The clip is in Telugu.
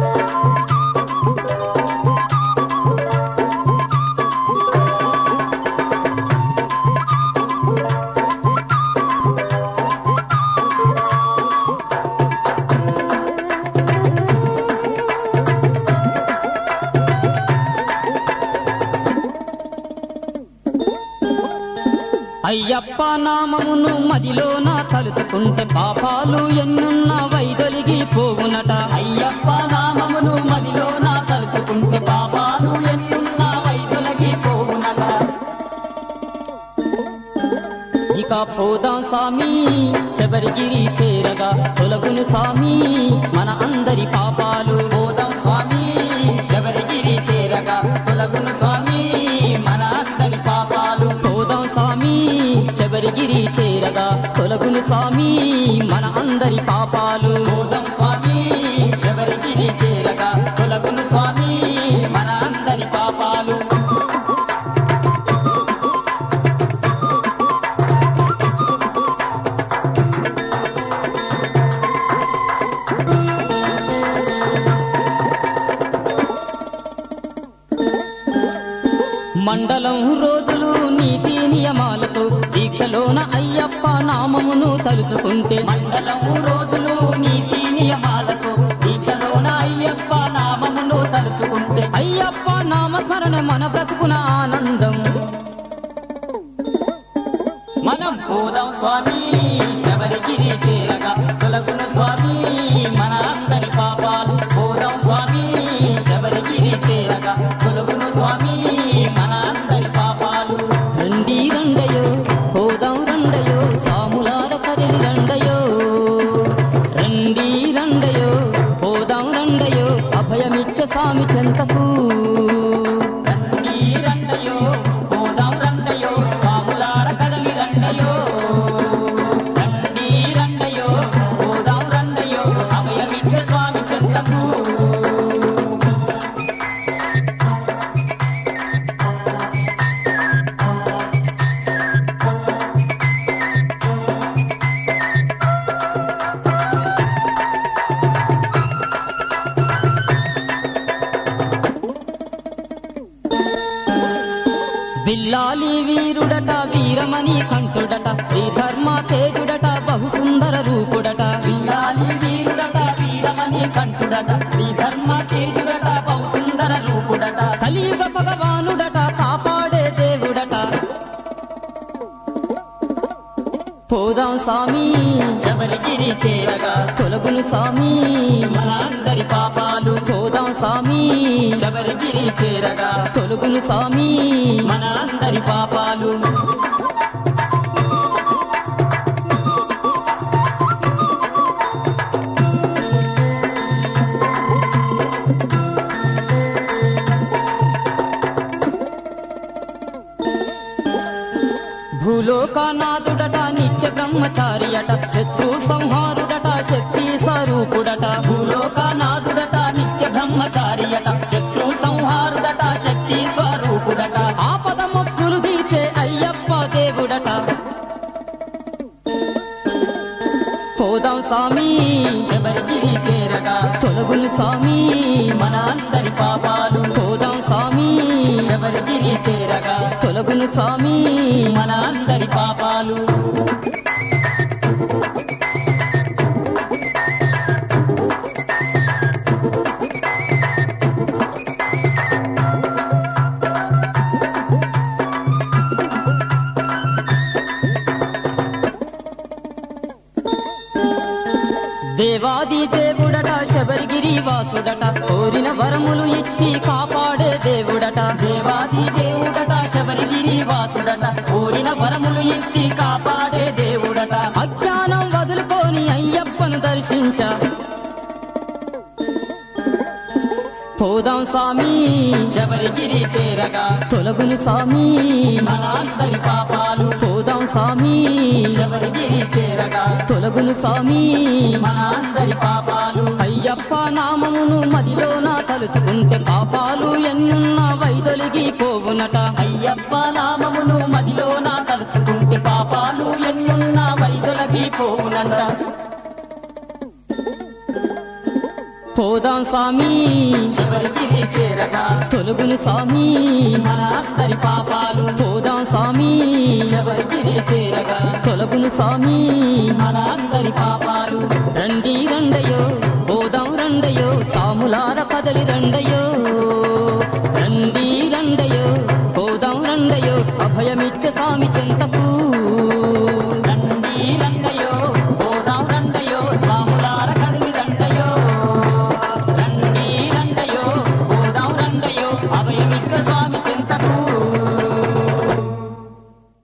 అయ్యప్ప నామమును మదిలోన తలుచుకుంటే పాపాలు ఎన్నున్న వైదొలిగి పోవునట అయ్యప్ప నామమును మదిలో నా తలుచుకుంటే పాపాలు ఎన్నున్నా వైదొలగి పోవునట ఇక పోదాం స్వామి శబరిగిరి చేరగా తొలగును స్వామి మన అందరి పాపాలు పోదాం స్వామి శబరిగిరి చేరగా తొలగును స్వామి మన అందరి పాపాలు పోదాం స్వామి శబరిగిరి చేరగా తొలగును స్వామి మన అందరి పాపాలు పోదాం స్వామి శబరిగిరి చేరగా తొలగును స్వామి మన అందరి పాపాలు మండలం రోజులు నీతి నియమాలతో దీక్షలోన అయ్యప్ప నామమును తలుచుకుంటే మండలం రోజులు నీతి నియమాలతో దీక్షలోన అయ్యప్ప నామమును తలుచుకుంటే అయ్యప్ప నామస్మరణ మన బ్రతుకున ఆనందం మనం పోదాం స్వామి శబరిగిరి చేరగా తొలగును స్వామి మన అందరి పాపాలు పోదాం స్వామి శబరిగిరి చేరగా తొలగును స్వామి మన అందరి పాపాలు రండి రండయో పోదాం రండయో సాములార కదిలి రండయో రండి రండయో పోదాం రండయో అభయమిచ్చ స్వామి చెంతకు రండి రండయో పోదాం రండయో స్వాములార కదలి రండయో రండి రండయో పోదాం రండయో అభయమిచ్చ స్వామి చెంతకు విల్లాలి వీరుడట వీరమణి కంఠుడట శ్రీధర్మ తేజుడట బహు సుందర రూపుడట విల్లాలి వీరుడట వీరమణి కంఠుడట శ్రీధర్మ తేజుడట బహు సుందర రూపుడట కలియుగ భగవానుడట కాపాడే దేవుడట పోదాం స్వామి శబరిగిరి చేరగా తొలగును స్వామి మన అందరి పాపాలు పోదాం స్వామి శబరిగిరి చేరగా తొలగును స్వామి మన అందరి పాపాలు భూలోకనాథుడట నిత్య బ్రహ్మచారియట శత్రు సంహారుడట శక్తి స్వరూపుడట భూలోకనాథుడట నిత్య బ్రహ్మచారియట శత్రు సంహారుడట శక్తి స్వరూపుడట ఆపద మొక్కులు తీర్చే అయ్యప్ప దేవుడట పోదాం స్వామి శబరిగిరి చేరగా తొలగును స్వామి మన అందరి పాపాలు పోదాం స్వామి శబరిగిరి చేరగా తొలగును స్వామి మన అందరి పాపాలు దేవాది దేవుడట శబరిగిరి వాసుడట కోరిన వరములు ఇచ్చి కాపాడే దేవుడట దేవాది దేవుడట శబరిగిరి వాసుడట కోరిన వరములు ఇచ్చి కాపాడే దేవుడట అజ్ఞానం వదులుకొని అయ్యప్పను దర్శించ పోదాం స్వామి శబరిగిరి చేరగా తొలగును స్వామి మన అందరి పాపాలు పోదాం స్వామి శబరిగిరి చేరగా తొలగును స్వామి మన అందరి పాపాలు అయ్యప్ప నామమును మదిలోన తలుచుకుంటే పాపాలు ఎన్నున్న వైదొలిగి పోవునట అయ్యప్ప నామమును మదిలో నా తలుచుకుంటే పాపాలు ఎన్నున్నా వైదొలగి పోవునంట పోదాం స్వామి శబరిగిరి చేరగా తొలుగును స్వామి మన అందరి పాపాలు పోదాం స్వామి శబరిగిరి చేరగా తొలగును స్వామి మన అందరి పాపాలు రండి రండయో పోదాం రండయో సాములార కదలి రండయో రండి రండయో పోదాం రండయో అభయమిచ్చ స్వామి చెంత